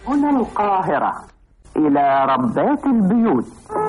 هنا القاهرة إلى ربات البيوت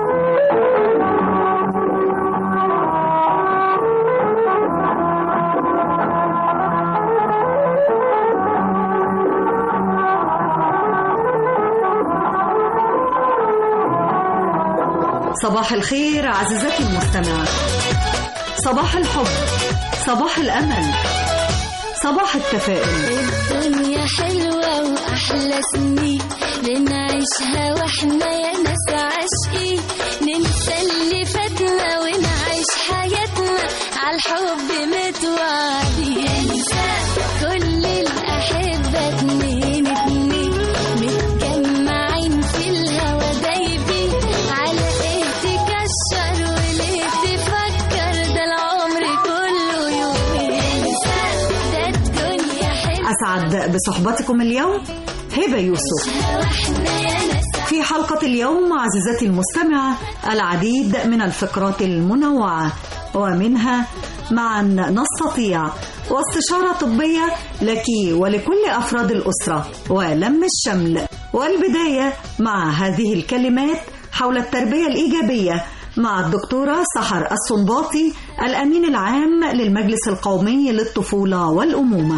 صباح الخير عزيزتي المستمعة صباح الحب صباح الأمل صباح التفاؤل الدنيا حلوة وأحلى سنين بنعيشها وإحنا يا ناس عاشقين ننسى اللي فاتنا ونعيش حياتنا عالحب متوعدين كل الأحبة اتنين اتنين متجمعين في الهوا دايبين على إيه تكشر وليه تفكر ده العمر كله يومين ده الدنيا حلوة أسعد بصحبتكم اليوم هبة يوسف واحنا يا ناس في حلقة اليوم عزيزتي المستمعة العديد من الفقرات المنوعة ومنها معا نستطيع واستشارة طبية لك ولكل أفراد الأسرة ولم الشمل والبداية مع هذه الكلمات حول التربية الإيجابية مع الدكتورة سحر الصنباطي الأمين العام للمجلس القومي للطفولة والأمومة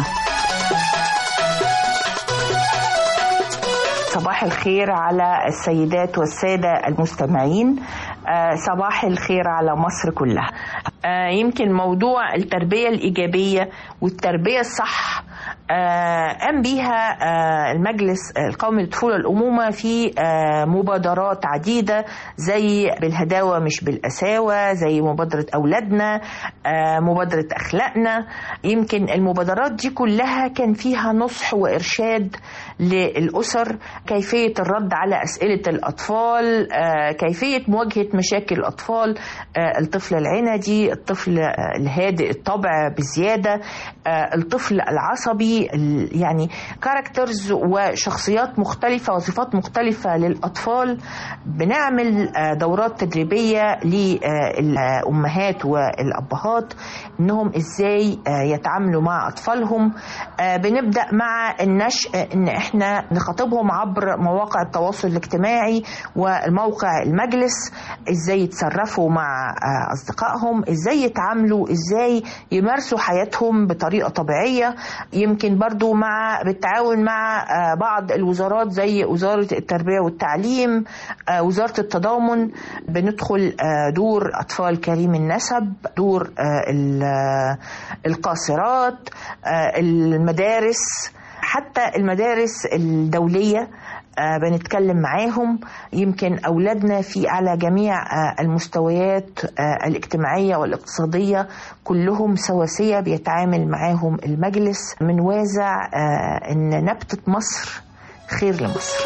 صباح الخير على السيدات والسادة المستمعين آه، صباح الخير على مصر كلها آه، يمكن موضوع التربية الإيجابية والتربية الصح آه، قام بيها آه، المجلس القومي للطفولة والأمومة في آه، مبادرات عديدة زي بالهداوة مش بالقساوة زي مبادرة أولادنا آه، مبادرة أخلاقنا يمكن المبادرات دي كلها كان فيها نصح وإرشاد للأسر كيفية الرد على أسئلة الأطفال آه، كيفية مواجهة مشاكل الأطفال آه، الطفل العندي الطفل آه، الهادئ الطبع بزيادة آه، الطفل العصبي ال- يعني كاركترز وشخصيات مختلفة وصفات مختلفة للأطفال بنعمل آه، دورات تدريبية للأمهات والأبهات إنهم إزاي آه، يتعاملوا مع أطفالهم آه، بنبدأ مع النشء إن إحنا نخاطبهم عبر مواقع التواصل الاجتماعي والموقع المجلس إزاي يتصرفوا مع آه، أصدقائهم إزاي يتعاملوا إزاي يمارسوا حياتهم بطريقة طبيعية يمكن برضو مع بالتعاون مع آه، بعض الوزارات زي وزارة التربية والتعليم آه، وزارة التضامن بندخل آه، دور أطفال كريم النسب دور آه، ال- آه، القاصرات آه، المدارس حتى المدارس الدولية آه، بنتكلم معاهم يمكن أولادنا في على جميع آه، المستويات آه، الاجتماعية والاقتصادية كلهم سواسية بيتعامل معاهم المجلس من وازع آه، إن نبتة مصر خير لمصر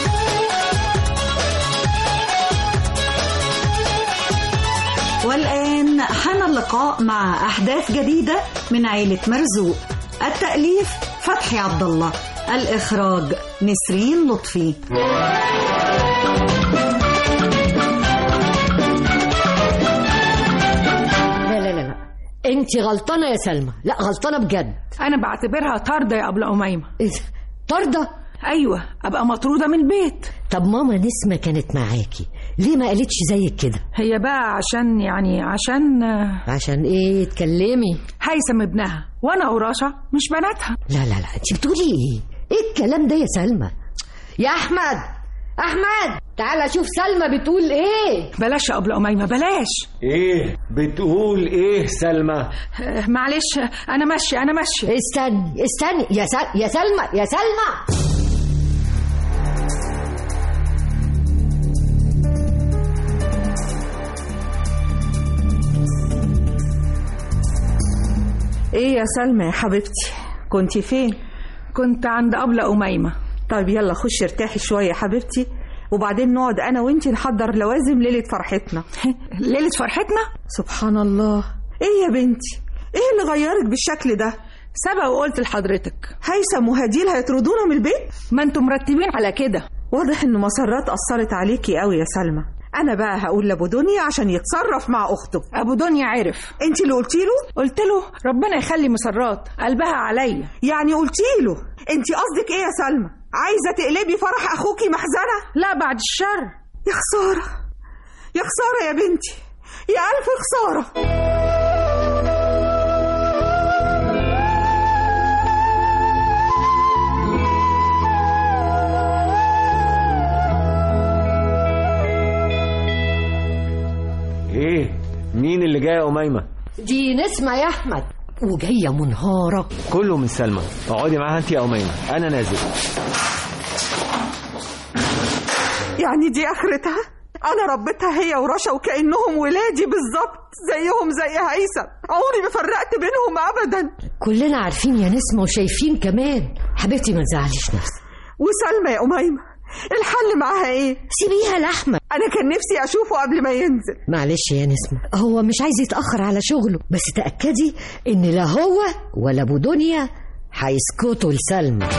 والآن حان اللقاء مع أحداث جديدة من عيلة مرزوق التأليف فتحي عبد الله الإخراج نسرين لطفي لا لا لا لا انت غلطانه يا سلمى لا غلطانه بجد انا بعتبرها طاردة يا ابله اميمه إيه ده؟ طارده ايوه ابقى مطروده من البيت طب ماما نسمه كانت معاكي ليه ما قالتش زيك كده هي بقى عشان يعني عشان آه، عشان ايه تكلمي هيثم ابنها وانا قراشه مش بناتها لا لا لا انت بتقولي ايه ايه الكلام ده يا سلمى يا احمد احمد تعالى شوف سلمى بتقول ايه بلاش يا ابله اميمه بلاش ايه بتقول ايه سلمى آه، معلش آه، انا ماشيه انا ماشيه استني استني يا سل... يا سلمى يا سلمى ايه يا سلمى يا حبيبتي كنتي فين كنت عند ابله اميمه طيب يلا خشي ارتاحي شويه يا حبيبتي وبعدين نقعد انا وانتي نحضر لوازم ليله فرحتنا ليله فرحتنا سبحان الله ايه يا بنتي ايه اللي غيرك بالشكل ده سبق وقلت لحضرتك هيثم وهديل هيطردونا من البيت ما انتم مرتبين على كده واضح ان مسرات اثرت عليكي قوي يا سلمى انا بقى هقول لابو دنيا عشان يتصرف مع اخته ابو دنيا عرف انت اللي قلتي له قلت له ربنا يخلي مسرات قلبها عليا يعني قلتي له انت قصدك ايه يا سلمى عايزة تقلبي فرح أخوكي محزنة لا بعد الشر يا خسارة يا خسارة يا بنتي يا ألف خسارة ايه مين اللي جاي يا أميمة دي نسمة يا أحمد وجاية منهارة كله من سلمى اقعدي معاها انت يا أميمة انا نازل يعني دي آخرتها أنا ربيتها هي ورشا وكأنهم ولادي بالظبط زيهم زي هيثم عمري ما فرقت بينهم أبدا كلنا عارفين يا نسمة وشايفين كمان حبيبتي ما تزعليش نفسك وسلمى يا أميمة الحل معاها إيه؟ سيبيها لأحمد أنا كان نفسي أشوفه قبل ما ينزل معلش يا نسمة هو مش عايز يتأخر على شغله بس تأكدي إن لا هو ولا أبو دنيا هيسكتوا لسلمى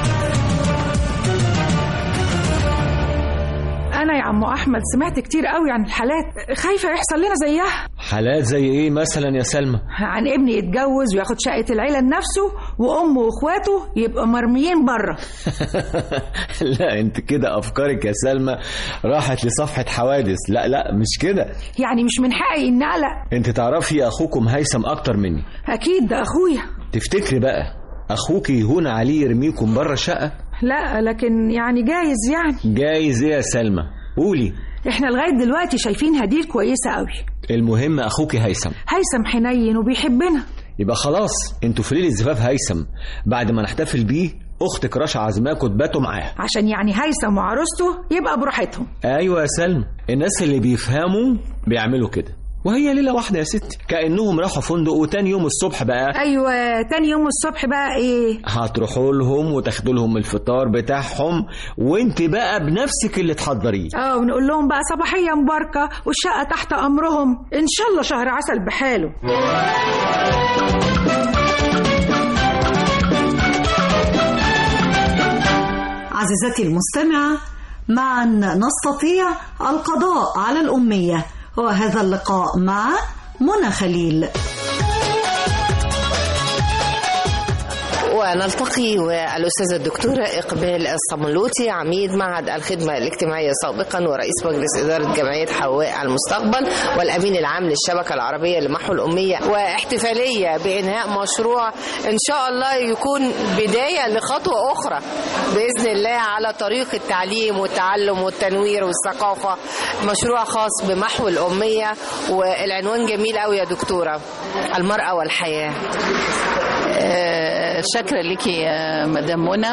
انا يا عم احمد سمعت كتير قوي عن الحالات خايفه يحصل لنا زيها حالات زي ايه مثلا يا سلمى عن ابني يتجوز وياخد شقه العيله لنفسه وامه واخواته يبقوا مرميين بره لا انت كده افكارك يا سلمى راحت لصفحة حوادث لا لا مش كده يعني مش من حقي اني اقلق انت تعرفي اخوكم هيثم اكتر مني اكيد ده اخويا تفتكري بقى اخوك يهون عليه يرميكم بره الشقة لا لكن يعني جايز يعني جايز ايه يا سلمى قولي احنا لغايه دلوقتي شايفين هديل كويسه قوي المهم اخوك هيثم هيثم حنين وبيحبنا يبقى خلاص انتوا في ليله زفاف هيثم بعد ما نحتفل بيه اختك رشا عزماكوا تباتوا معاه عشان يعني هيثم وعروسته يبقى براحتهم ايوه يا سلمى الناس اللي بيفهموا بيعملوا كده وهي ليله واحده يا ستي كانهم راحوا فندق وتاني يوم الصبح بقى ايوه تاني يوم الصبح بقى ايه هتروحوا لهم وتاخدوا لهم الفطار بتاعهم وانت بقى بنفسك اللي تحضريه اه ونقول لهم بقى صباحيه مباركه والشقه تحت امرهم ان شاء الله شهر عسل بحاله عزيزتي المستمعة معا نستطيع القضاء على الأمية وهذا اللقاء مع منى خليل ونلتقي والأستاذة الدكتورة إقبال الصملوطي عميد معهد الخدمة الاجتماعية سابقا ورئيس مجلس إدارة جمعية حواء على المستقبل والأمين العام للشبكة العربية لمحو الأمية واحتفالية بإنهاء مشروع إن شاء الله يكون بداية لخطوة أخرى بإذن الله على طريق التعليم والتعلم والتنوير والثقافة مشروع خاص بمحو الأمية والعنوان جميل قوي يا دكتورة المرأة والحياة آه، شاكرة لك يا مدام منى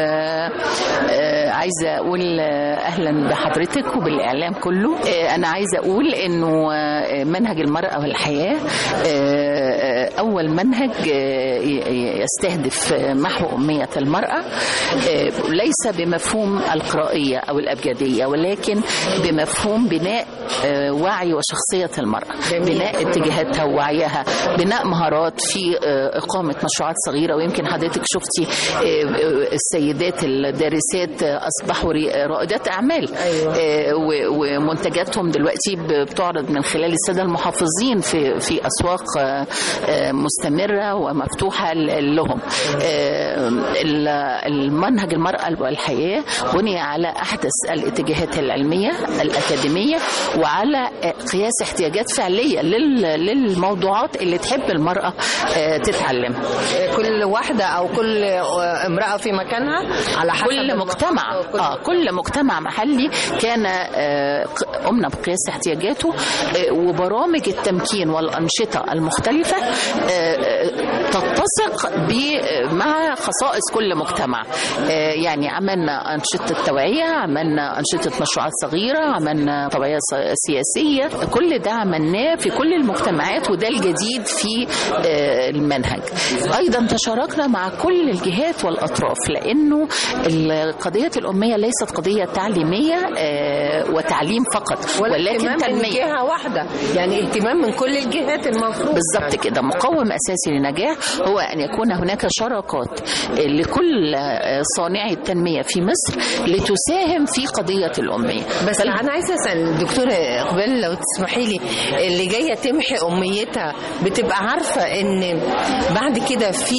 وعايزة أقول آه، أهلا بحضرتك وبالإعلام كله آه، أنا عايزة أقول إنه آه، منهج المرأة والحياة آه، أول منهج آه، ي- يستهدف محو أمية المرأة آه، ليس بمفهوم القرائية أو الأبجدية ولكن بمفهوم بناء آه، وعي وشخصية المرأة بناء اتجاهاتها ووعيها بناء مهارات في آه، إقامة مشروعات صغيرة ويمكن حضرتك شفتي آه، آه، السيدات الدارسات آه، أصبحوا ري- رائدات أعمال آه، و- ومنتجاتهم دلوقتي ب- بتعرض من خلال السادة المحافظين في في أسواق آه، آه، مستمرة ومفتوحة ل- لهم آه، ال- المنهج المرأة والحياة بني على أحدث الاتجاهات العلمية الأكاديمية وعلى آه، قياس احتياجات فعلية لل- للموضوعات اللي تحب المرأة آه، تتعلم كل واحدة أو كل امرأة في مكانها على حسب كل مجتمع اه كل مجتمع محلي كان آه، ق- قمنا بقياس احتياجاته آه، وبرامج التمكين والانشطه المختلفه آه، آه، تتسق ب- مع خصائص كل مجتمع آه، يعني عملنا انشطه توعيه عملنا انشطه مشروعات صغيره عملنا طبيعيه س- سياسيه كل ده عملناه في كل المجتمعات وده الجديد في آه، المنهج ايضا تشاركنا مع كل الجهات والاطراف لانه ال- قضيه الاميه ليست قضيه تعليميه آه، وتعليم فقط ولا ولكن اهتمام من تنميه جهة واحدة يعني اهتمام من كل الجهات المفروض بالظبط كده مقوم اساسي للنجاح هو ان يكون هناك شراكات لكل صانعي التنميه في مصر لتساهم في قضيه الاميه بس فال- انا عايزه اسال الدكتوره اقبال لو تسمحي لي اللي جايه تمحي اميتها بتبقى عارفه ان بعد كده موجودة في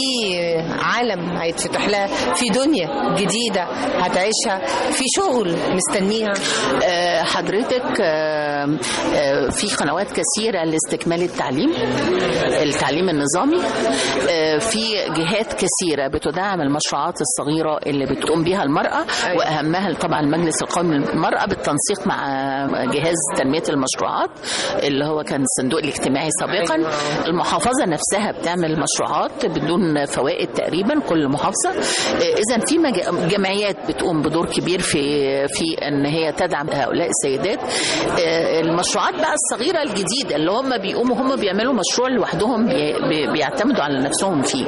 عالم هيتفتح لها في دنيا جديدة هتعيشها في شغل مستنيها آه، حضرتك آه، آه، في قنوات كثيرة لاستكمال التعليم التعليم النظامي آه، في جهات كثيرة بتدعم المشروعات الصغيرة اللي بتقوم بها المرأة وأهمها طبعا المجلس القومي للمرأة بالتنسيق مع جهاز تنمية المشروعات اللي هو كان الصندوق الاجتماعي سابقا المحافظة نفسها بتعمل مشروعات بدون فوائد تقريبا كل محافظة إذا في مج- جمعيات بتقوم بدور كبير في في ان هي تدعم هؤلاء السيدات آه، المشروعات بقى الصغيره الجديده اللي هم بيقوموا هم بيعملوا مشروع لوحدهم بي- بي- بيعتمدوا على نفسهم فيه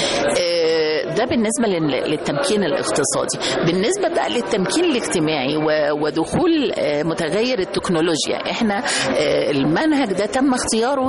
آه، ده بالنسبه لل- للتمكين الاقتصادي بالنسبه بقى للتمكين الاجتماعي و- ودخول آه، متغير التكنولوجيا احنا آه، المنهج ده تم اختياره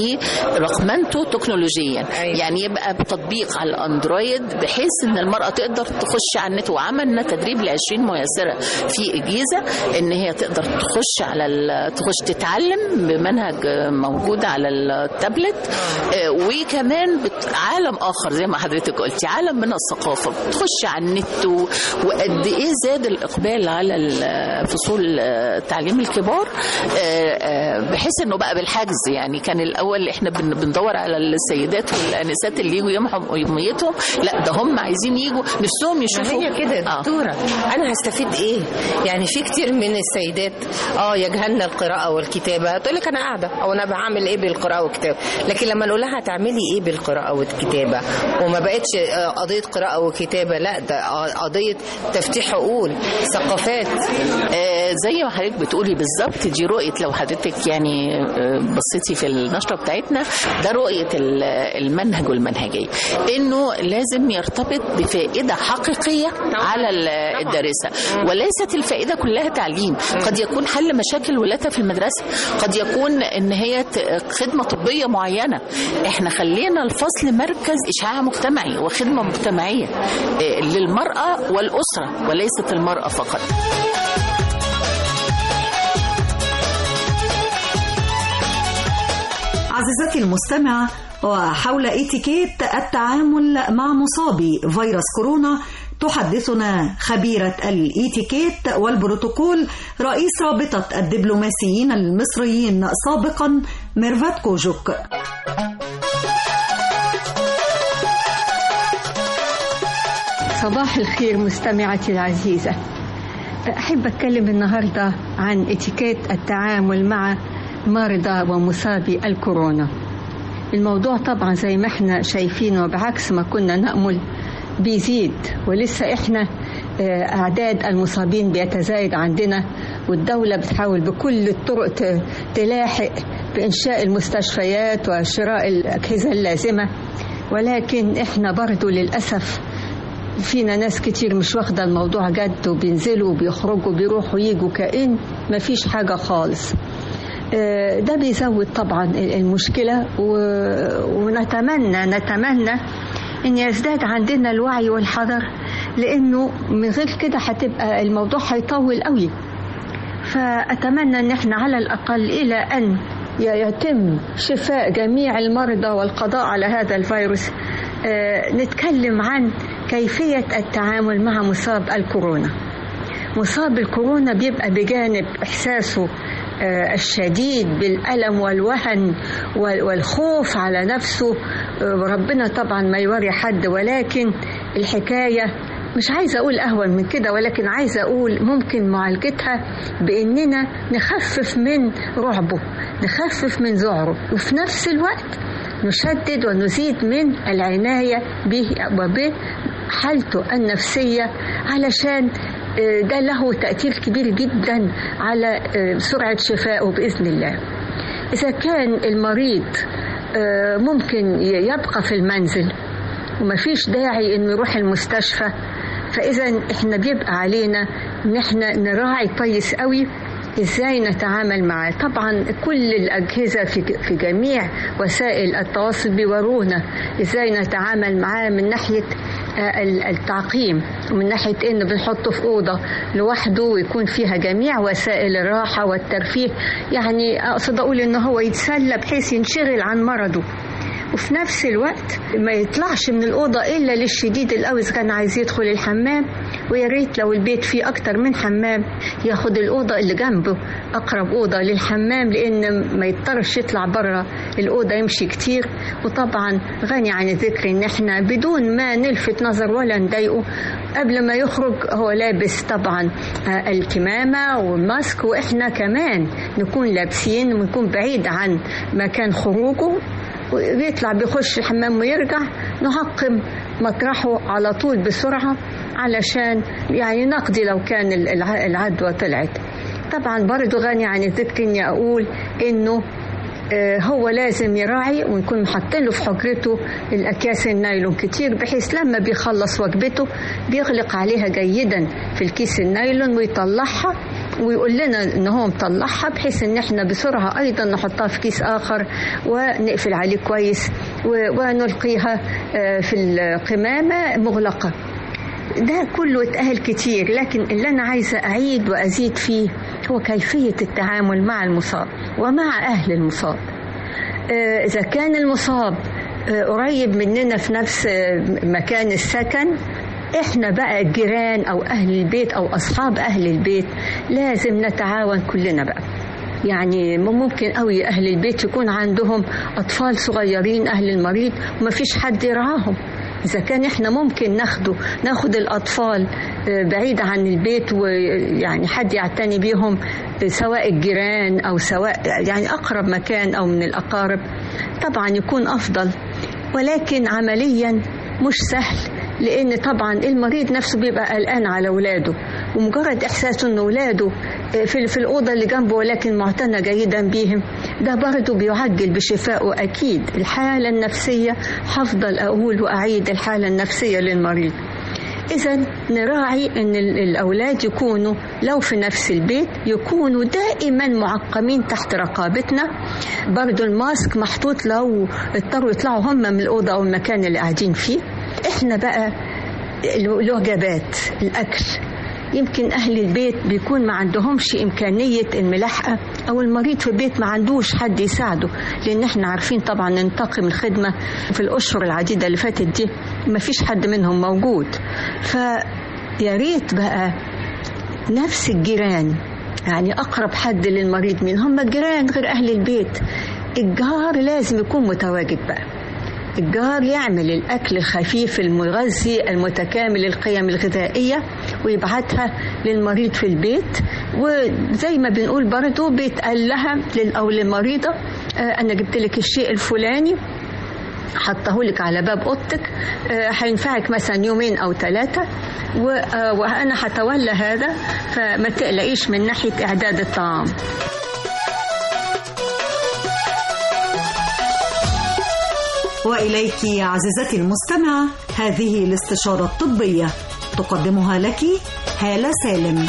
لرقمنته تكنولوجيا يعني يبقى بتطبيق على الاندرويد بحيث ان المراه تقدر تخش على النت وعملنا تدريب ل 20 ميسره في الجيزه ان هي تقدر تخش على ال- تخش تتعلم بمنهج آه، موجود على التابلت آه، وكمان بت- عالم اخر زي ما حضرتك قلتي عالم من الثقافه بتخش على النت و- وقد ايه زاد الاقبال على ال- فصول آه، تعليم الكبار آه، آه، بحيث انه بقى بالحجز يعني كان الاول احنا بن- بندور على السيدات والانسات اللي يجوا يمحوا يوميتهم لا ده هم عايزين يجوا نفسهم يشوفوا هي كده يا دكتورة أنا هستفيد إيه؟ يعني في كتير من السيدات اه يجهلنا القراءة والكتابة تقول لك أنا قاعدة أو أنا بعمل إيه بالقراءة والكتابة لكن لما نقول لها هتعملي إيه بالقراءة والكتابة وما بقتش آه، قضية قراءة وكتابة لا ده آه، قضية تفتيح عقول ثقافات آه، زي ما حضرتك بتقولي بالظبط دي رؤيه لو حضرتك يعني آه، بصيتي في النشره بتاعتنا ده رؤيه ال- المنهج والمنهجيه انه لازم يرتبط بفائده حقيقيه على ال- الدارسه وليست الفائده كلها تعليم قد يكون حل مشاكل ولادها في المدرسه قد يكون ان هي ت- خدمه طبيه معينه احنا خلينا الفصل مركز اشعاع مجتمعي وخدمه مجتمعيه آه، للمراه والاسره وليست المراه فقط عزيزتي المستمعة وحول اتيكيت التعامل مع مصابي فيروس كورونا تحدثنا خبيرة الاتيكيت والبروتوكول رئيس رابطة الدبلوماسيين المصريين سابقا ميرفت كوجوك صباح الخير مستمعتي العزيزة أحب أتكلم النهاردة عن اتيكيت التعامل مع مرضى ومصابي الكورونا الموضوع طبعا زي ما احنا شايفين وبعكس ما كنا نأمل بيزيد ولسه احنا آه، أعداد المصابين بيتزايد عندنا والدولة بتحاول بكل الطرق ت- تلاحق بإنشاء المستشفيات وشراء الأجهزة اللازمة ولكن احنا برضو للأسف فينا ناس كتير مش واخدة الموضوع جد وبينزلوا وبيخرجوا بيروحوا يجوا كأن مفيش حاجة خالص آه، ده بيزود طبعا المشكلة و- ونتمنى نتمنى ان يزداد عندنا الوعي والحذر لانه من غير كده هتبقى الموضوع هيطول قوي فأتمنى أن احنا على الأقل إلى أن ي- يتم شفاء جميع المرضى والقضاء على هذا الفيروس آه، نتكلم عن كيفية التعامل مع مصاب الكورونا مصاب الكورونا بيبقى بجانب إحساسه آه، الشديد بالألم والوهن وال- والخوف على نفسه آه، وربنا طبعا ما يوري حد ولكن الحكاية مش عايزة أقول أهون من كده ولكن عايزة أقول ممكن معالجتها بإننا نخفف من رعبه نخفف من ذعره وفي نفس الوقت نشدد ونزيد من العناية به وبحالته النفسية علشان آه، ده له تأثير كبير جدا على آه، سرعة شفائه بإذن الله إذا كان المريض آه، ممكن ي- يبقى في المنزل ومفيش داعي انه يروح المستشفى فاذا احنا بيبقى علينا ان احنا نراعي كويس قوي ازاي نتعامل معاه طبعا كل الاجهزه في في جميع وسائل التواصل بيورونا ازاي نتعامل معاه من ناحيه آه، ال- التعقيم ومن ناحيه ان بنحطه في اوضه لوحده ويكون فيها جميع وسائل الراحه والترفيه يعني اقصد اقول ان هو يتسلى بحيث ينشغل عن مرضه وفي نفس الوقت ما يطلعش من الأوضة إلا للشديد القوي إذا كان عايز يدخل الحمام ويا ريت لو البيت فيه أكتر من حمام ياخد الأوضة اللي جنبه أقرب أوضة للحمام لأن ما يضطرش يطلع بره الأوضة يمشي كتير وطبعا غني عن الذكر إن إحنا بدون ما نلفت نظر ولا نضايقه قبل ما يخرج هو لابس طبعا آه، الكمامة والماسك وإحنا كمان نكون لابسين ونكون بعيد عن مكان خروجه ويطلع بيخش الحمام ويرجع نعقم مطرحه على طول بسرعة علشان يعني نقضي لو كان الع- العدوى طلعت طبعا برضو غني عن الذكر اني اقول انه آه، هو لازم يراعي ونكون حاطين له في حجرته الاكياس النايلون كتير بحيث لما بيخلص وجبته بيغلق عليها جيدا في الكيس النايلون ويطلعها ويقول لنا ان هو مطلعها بحيث ان احنا بسرعه ايضا نحطها في كيس اخر ونقفل عليه كويس و- ونلقيها آه، في القمامه مغلقه ده كله اتقال كتير لكن اللي أنا عايزة أعيد وأزيد فيه هو كيفية التعامل مع المصاب ومع أهل المصاب آه، إذا كان المصاب آه، قريب مننا في نفس آه، مكان السكن احنا بقى الجيران او اهل البيت او اصحاب اهل البيت لازم نتعاون كلنا بقى يعني ممكن قوي اهل البيت يكون عندهم اطفال صغيرين اهل المريض ومفيش حد يرعاهم اذا كان احنا ممكن ناخده ناخد الاطفال آه، بعيد عن البيت ويعني حد يعتني بيهم آه، سواء الجيران او سواء يعني اقرب مكان او من الاقارب طبعا يكون افضل ولكن عمليا مش سهل لان طبعا المريض نفسه بيبقى قلقان على اولاده ومجرد احساسه ان اولاده في في الاوضه اللي جنبه ولكن معتنى جيدا بيهم ده برضه بيعجل بشفائه اكيد الحاله النفسيه هفضل اقول واعيد الحاله النفسيه للمريض إذا نراعي إن ال- الأولاد يكونوا لو في نفس البيت يكونوا دائما معقمين تحت رقابتنا برضو الماسك محطوط لو اضطروا يطلعوا هم من الأوضة أو المكان اللي قاعدين فيه إحنا بقى ال- الوجبات الأكل يمكن أهل البيت بيكون ما عندهمش إمكانية الملاحقة أو المريض في البيت ما عندوش حد يساعده لأن إحنا عارفين طبعا ننتقم الخدمة في الأشهر العديدة اللي فاتت دي ما فيش حد منهم موجود فيا ريت بقى نفس الجيران يعني أقرب حد للمريض مين هم الجيران غير أهل البيت الجار لازم يكون متواجد بقى الجار يعمل الأكل الخفيف المغذي المتكامل القيم الغذائية ويبعتها للمريض في البيت وزي ما بنقول برضو بيتقال لها لل- أو للمريضة آه، أنا جبت لك الشيء الفلاني حطهولك على باب اوضتك آه، هينفعك مثلا يومين او ثلاثه وانا هتولى هذا فما تقلقيش من ناحيه اعداد الطعام وإليك يا عزيزتي المستمعة هذه الاستشارة الطبية تقدمها لك هالة سالم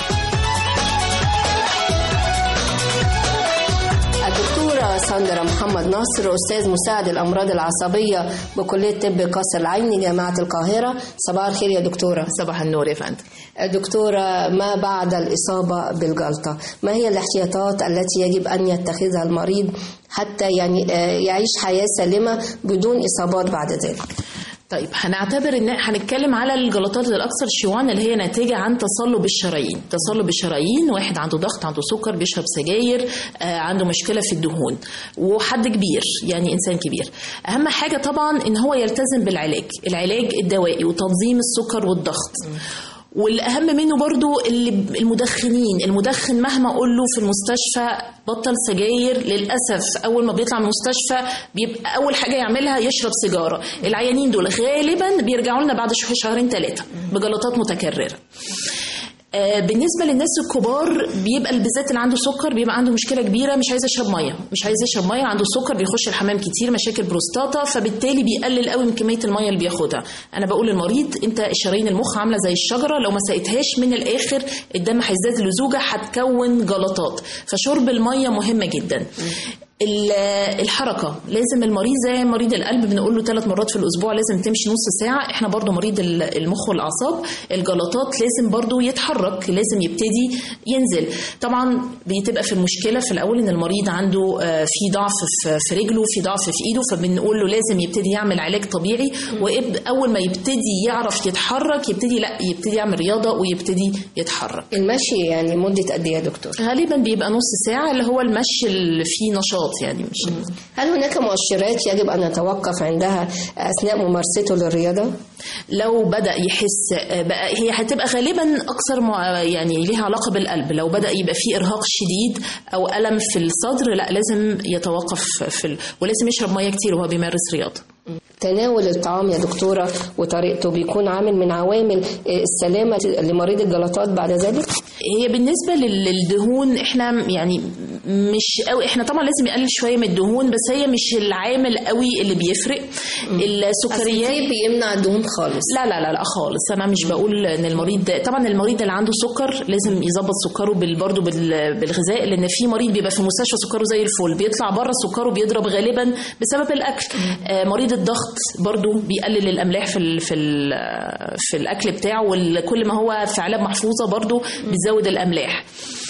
الدكتورة ساندرا محمد نصر أستاذ مساعد الأمراض العصبية بكلية طب قصر العيني جامعة القاهرة صباح الخير يا دكتورة صباح النور يا فندم دكتورة ما بعد الإصابة بالجلطة ما هي الاحتياطات التي يجب أن يتخذها المريض حتى يعني آه، يعيش حياة سالمة بدون إصابات بعد ذلك طيب هنعتبر ان هنتكلم على الجلطات الاكثر شيوعا اللي هي ناتجه عن تصلب الشرايين تصلب الشرايين واحد عنده ضغط عنده سكر بيشرب سجاير آه، عنده مشكله في الدهون وحد كبير يعني انسان كبير اهم حاجه طبعا ان هو يلتزم بالعلاج العلاج الدوائي وتنظيم السكر والضغط والاهم منه برضو اللي المدخنين المدخن مهما اقول له في المستشفى بطل سجاير للاسف اول ما بيطلع من المستشفى بيبقى اول حاجه يعملها يشرب سيجاره العيانين دول غالبا بيرجعوا لنا بعد شهر شهرين ثلاثه بجلطات متكرره آه، بالنسبه للناس الكبار بيبقى بالذات اللي عنده سكر بيبقى عنده مشكله كبيره مش عايز يشرب ميه مش عايز يشرب ميه عنده سكر بيخش الحمام كتير مشاكل بروستاتا فبالتالي بيقلل قوي من كميه الميه اللي بياخدها انا بقول للمريض انت شرايين المخ عامله زي الشجره لو ما سقيتهاش من الاخر الدم هيزداد لزوجه هتكون جلطات فشرب الميه مهمه جدا ال- الحركه لازم المريض زي مريض القلب بنقول له ثلاث مرات في الاسبوع لازم تمشي نص ساعه احنا برضو مريض ال- المخ والاعصاب الجلطات لازم برضو يتحرك لازم يبتدي ينزل طبعا بتبقى في المشكله في الاول ان المريض عنده آه، في ضعف في- في رجله في ضعف في ايده فبنقول له لازم يبتدي يعمل علاج طبيعي واول ما يبتدي يعرف يتحرك يبتدي لا يبتدي يعمل رياضه ويبتدي يتحرك المشي يعني مدة قد ايه يا دكتور؟ غالبا بيبقى نص ساعه اللي هو المشي اللي فيه نشاط يعني مش هل هناك مؤشرات يجب أن نتوقف عندها أثناء ممارسته للرياضة؟ لو بدا يحس بقى هي هتبقى غالبا اكثر مع يعني ليها علاقه بالقلب لو بدا يبقى فيه ارهاق شديد او الم في الصدر لا لازم يتوقف في ال... ولازم يشرب ميه كتير وهو بيمارس رياضه تناول الطعام يا دكتورة وطريقته بيكون عامل من عوامل السلامة لمريض الجلطات بعد ذلك؟ هي بالنسبه لل- للدهون احنا يعني مش قوي احنا طبعا لازم يقلل شويه من الدهون بس هي مش العامل قوي اللي بيفرق السكريات الزيت بيمنع الدهون خالص لا لا لا لا خالص انا مش بقول ان المريض طبعا المريض اللي عنده سكر لازم يظبط سكره بال برضه بال- بالغذاء لان في مريض بيبقى في المستشفى سكره زي الفل بيطلع بره سكره بيضرب غالبا بسبب الاكل آه مريض الضغط برضه بيقلل الاملاح في ال في ال في الاكل بتاعه وكل ما هو في علب محفوظه برضه بتزود الاملاح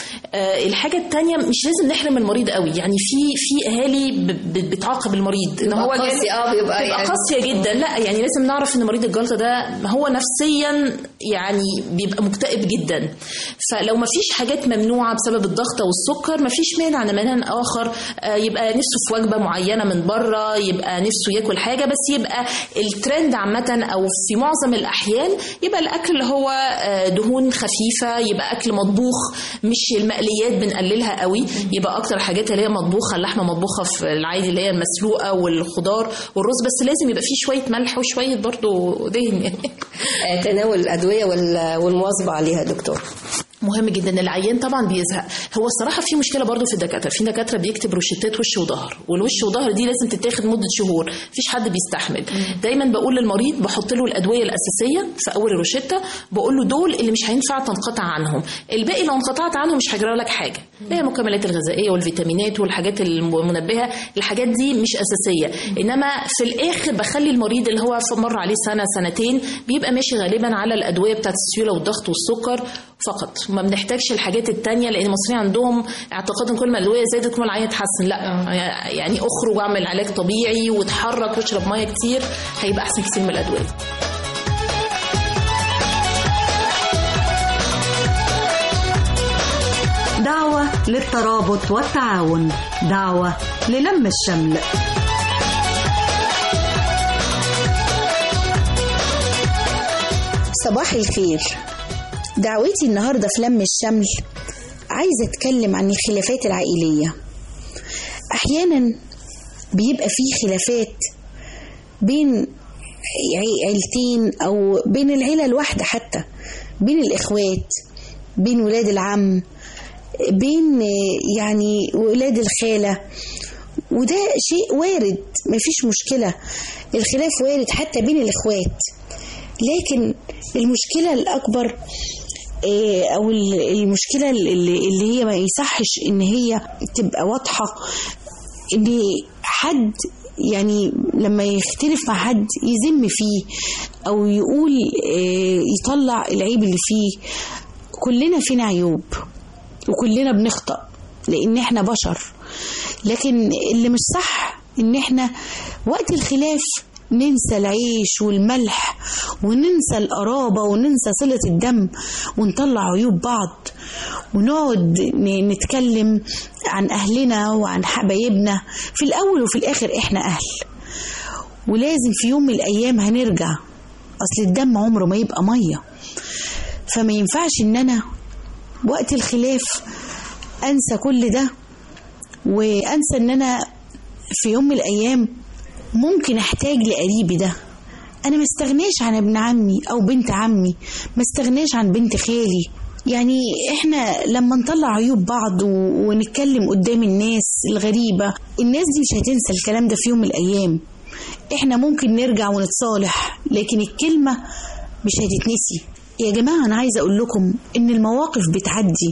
آه، الحاجة التانية مش لازم نحرم المريض قوي يعني في في اهالي ب- ب- بتعاقب المريض ان بيبقى هو قاسي، جاي- اه، بيبقى بتبقى يعني- قاسية جدا لا يعني لازم نعرف ان مريض الجلطة ده هو نفسيا يعني بيبقى مكتئب جدا فلو ما فيش حاجات ممنوعة بسبب الضغط او السكر ما فيش مانع ان مانع اخر آه، يبقى نفسه في وجبة معينة من بره يبقى نفسه ياكل حاجة بس يبقى الترند عامة او في معظم الاحيان يبقى الاكل اللي هو آه، دهون خفيفة يبقى اكل مطبوخ مش المقليات بنقللها قوي يبقى اكتر حاجات اللي هي مطبوخة اللحمة مطبوخة في العادي اللي هي المسلوقة والخضار والرز بس لازم يبقى فيه شوية ملح وشوية برضو دهن يعني آه، تناول الأدوية وال- والمواظبة عليها يا دكتور مهم جدا العيان طبعا بيزهق هو الصراحه في مشكله برضو في الدكاتره في دكاتره بيكتب روشتات وش وظهر والوش وظهر دي لازم تتاخد مده شهور مفيش حد بيستحمل دايما بقول للمريض بحط له الادويه الاساسيه في اول الروشته بقول له دول اللي مش هينفع تنقطع عنهم الباقي لو انقطعت عنهم مش هيجرى لك حاجه اللي هي المكملات الغذائيه والفيتامينات والحاجات المنبهه الحاجات دي مش اساسيه انما في الاخر بخلي المريض اللي هو مر عليه سنه سنتين بيبقى ماشي غالبا على الادويه بتاعت السيوله والضغط والسكر فقط ما بنحتاجش الحاجات التانية لان المصريين عندهم اعتقاد ان كل ما الادويه زادت كل ما العيان يتحسن لا يعني اخرج واعمل علاج طبيعي واتحرك واشرب ميه كتير هيبقى احسن كتير من الادويه دعوة للترابط والتعاون دعوة للم الشمل صباح الخير دعوتي النهاردة في لم الشمل عايزة أتكلم عن الخلافات العائلية أحيانا بيبقى فيه خلافات بين عي- عيلتين أو بين العيلة الواحدة حتى بين الإخوات بين ولاد العم بين آه، يعني ولاد الخالة وده شيء وارد مفيش مشكلة الخلاف وارد حتى بين الإخوات لكن المشكلة الأكبر آه، أو ال- المشكلة اللي, اللي هي ما يصحش إن هي تبقى واضحة إن حد يعني لما يختلف مع حد يذم فيه أو يقول آه، يطلع العيب اللي فيه كلنا فينا عيوب وكلنا بنخطأ لأن احنا بشر لكن اللي مش صح ان احنا وقت الخلاف ننسى العيش والملح وننسى القرابة وننسى صلة الدم ونطلع عيوب بعض ونقعد ن- نتكلم عن أهلنا وعن حبايبنا في الأول وفي الآخر إحنا أهل ولازم في يوم من الأيام هنرجع أصل الدم عمره ما يبقى مية فما ينفعش إن أنا وقت الخلاف أنسى كل ده وأنسى إن أنا في يوم من الأيام ممكن أحتاج لقريبي ده أنا ما استغناش عن ابن عمي أو بنت عمي ما استغناش عن بنت خالي يعني احنا لما نطلع عيوب بعض و- ونتكلم قدام الناس الغريبة الناس دي مش هتنسى الكلام ده في يوم من الأيام احنا ممكن نرجع ونتصالح لكن الكلمة مش هتتنسي يا جماعة أنا عايزة أقول لكم إن المواقف بتعدي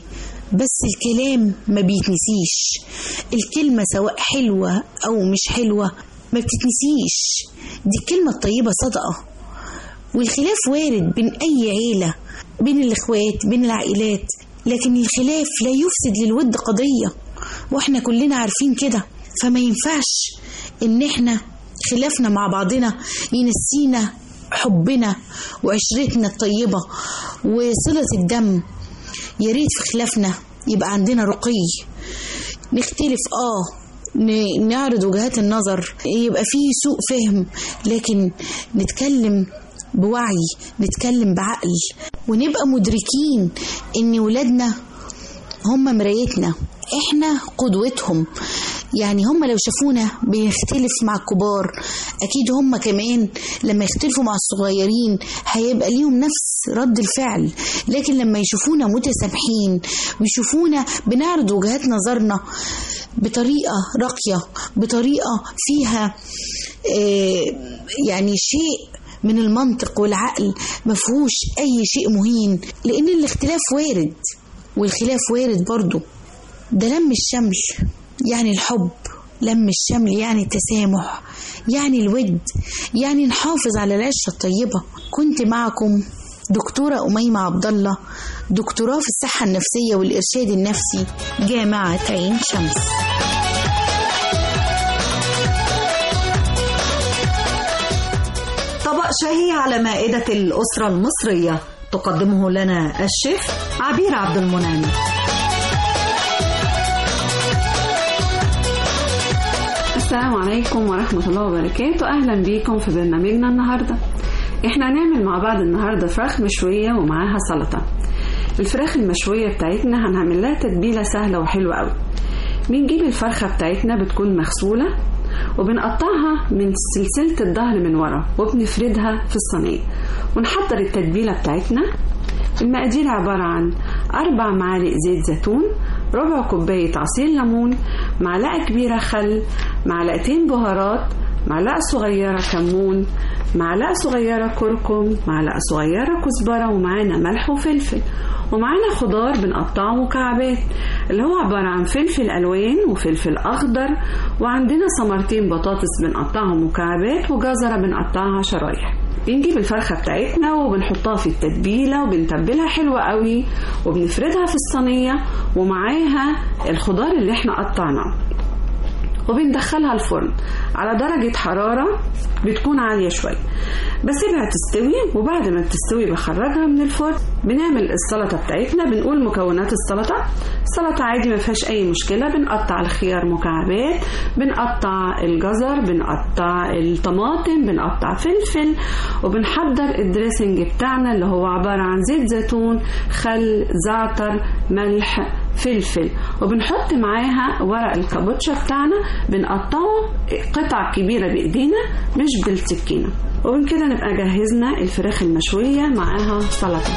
بس الكلام ما بيتنسيش الكلمة سواء حلوة أو مش حلوة ما بتتنسيش دي الكلمة الطيبة صدقة والخلاف وارد بين أي عيلة بين الإخوات بين العائلات لكن الخلاف لا يفسد للود قضية واحنا كلنا عارفين كده فما ينفعش ان احنا خلافنا مع بعضنا ينسينا حبنا وعشرتنا الطيبة وصلة الدم يا ريت في خلافنا يبقى عندنا رقي نختلف اه ن- نعرض وجهات النظر يبقى فيه سوء فهم لكن نتكلم بوعي نتكلم بعقل ونبقى مدركين ان ولادنا هم مرايتنا احنا قدوتهم يعني هم لو شافونا بنختلف مع الكبار اكيد هم كمان لما يختلفوا مع الصغيرين هيبقى ليهم نفس رد الفعل لكن لما يشوفونا متسامحين ويشوفونا بنعرض وجهات نظرنا بطريقة راقية بطريقة فيها آه، يعني شيء من المنطق والعقل مفهوش أي شيء مهين لأن الاختلاف وارد والخلاف وارد برضو ده لم الشمل يعني الحب لم الشمل يعني التسامح يعني الود يعني نحافظ على العشرة الطيبة كنت معكم دكتورة أميمة عبد الله دكتوراه في الصحة النفسية والإرشاد النفسي جامعة عين شمس طبق شهي على مائدة الأسرة المصرية تقدمه لنا الشيف عبير عبد المنعم السلام عليكم ورحمة الله وبركاته أهلا بيكم في برنامجنا النهاردة احنا هنعمل مع بعض النهاردة فراخ مشوية ومعاها سلطة الفراخ المشوية بتاعتنا هنعمل لها تتبيلة سهلة وحلوة قوي بنجيب الفرخة بتاعتنا بتكون مغسولة وبنقطعها من سلسلة الظهر من ورا وبنفردها في الصينية ونحضر التتبيلة بتاعتنا المقادير عبارة عن أربع معالق زيت زيتون ربع كوباية عصير ليمون معلقة كبيرة خل معلقتين بهارات معلقة صغيرة كمون معلقة صغيرة كركم معلقة صغيرة كزبرة ومعانا ملح وفلفل ومعانا خضار بنقطعه مكعبات اللي هو عبارة عن فلفل ألوان وفلفل أخضر وعندنا ثمرتين بطاطس بنقطعهم مكعبات وجزرة بنقطعها شرايح بنجيب الفرخة بتاعتنا وبنحطها في التتبيلة وبنتبلها حلوة قوي وبنفردها في الصينية ومعاها الخضار اللي احنا قطعناه وبندخلها الفرن على درجة حرارة بتكون عالية شوية بسيبها تستوي وبعد ما تستوي بخرجها من الفرن بنعمل السلطة بتاعتنا بنقول مكونات السلطة السلطة عادي ما فيهاش أي مشكلة بنقطع الخيار مكعبات بنقطع الجزر بنقطع الطماطم بنقطع فلفل وبنحضر الدريسنج بتاعنا اللي هو عبارة عن زيت زيتون خل زعتر ملح فلفل وبنحط معاها ورق الكابوتشا بتاعنا بنقطعه قطع كبيرة بإيدينا مش بالسكينة وبكده نبقى جهزنا الفراخ المشوية معاها سلطة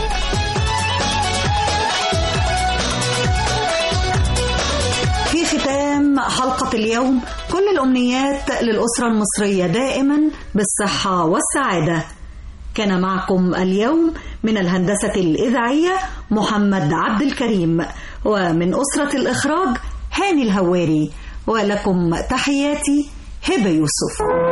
في ختام حلقة اليوم كل الأمنيات للأسرة المصرية دائما بالصحة والسعادة كان معكم اليوم من الهندسة الإذاعية محمد عبد الكريم ومن أسرة الإخراج هاني الهواري ولكم تحياتي هبة يوسف